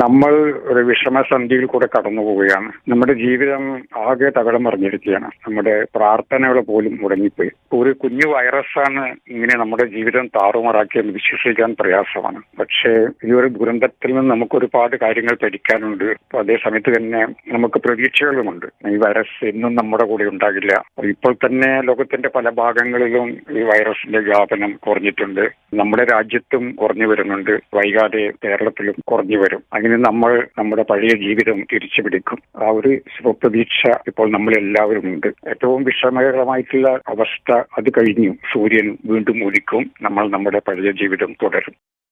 നമ്മൾ ഒരു വിഷമസന്ധിയിൽ കൂടെ കടന്നു പോവുകയാണ് നമ്മുടെ ജീവിതം ആകെ തകടം മറിഞ്ഞിരിക്കുകയാണ് നമ്മുടെ പ്രാർത്ഥനകൾ പോലും മുടങ്ങിപ്പോയി ഒരു കുഞ്ഞു വൈറസാണ് ഇങ്ങനെ നമ്മുടെ ജീവിതം താറുമാറാക്കിയെന്ന് വിശ്വസിക്കാൻ പ്രയാസമാണ് പക്ഷേ ഈ ഒരു ദുരന്തത്തിൽ നിന്ന് നമുക്ക് ഒരുപാട് കാര്യങ്ങൾ പഠിക്കാനുണ്ട് അപ്പൊ അതേ സമയത്ത് തന്നെ നമുക്ക് പ്രതീക്ഷകളുമുണ്ട് ഈ വൈറസ് എന്നും നമ്മുടെ കൂടെ ഉണ്ടാകില്ല ഇപ്പോൾ തന്നെ ലോകത്തിന്റെ പല ഭാഗങ്ങളിലും ഈ വൈറസിന്റെ വ്യാപനം കുറഞ്ഞിട്ടുണ്ട് നമ്മുടെ രാജ്യത്തും കുറഞ്ഞു വരുന്നുണ്ട് വൈകാതെ കേരളത്തിലും കുറഞ്ഞു വരും അങ്ങനെ നമ്മൾ നമ്മുടെ പഴയ ജീവിതം തിരിച്ചു പിടിക്കും ആ ഒരു ശുഭപ്രതീക്ഷ ഇപ്പോൾ നമ്മളെല്ലാവരും ഉണ്ട് ഏറ്റവും വിഷമകരമായിട്ടുള്ള അവസ്ഥ അത് കഴിഞ്ഞു സൂര്യൻ വീണ്ടും ഉദിക്കും നമ്മൾ നമ്മുടെ പഴയ ജീവിതം തുടരും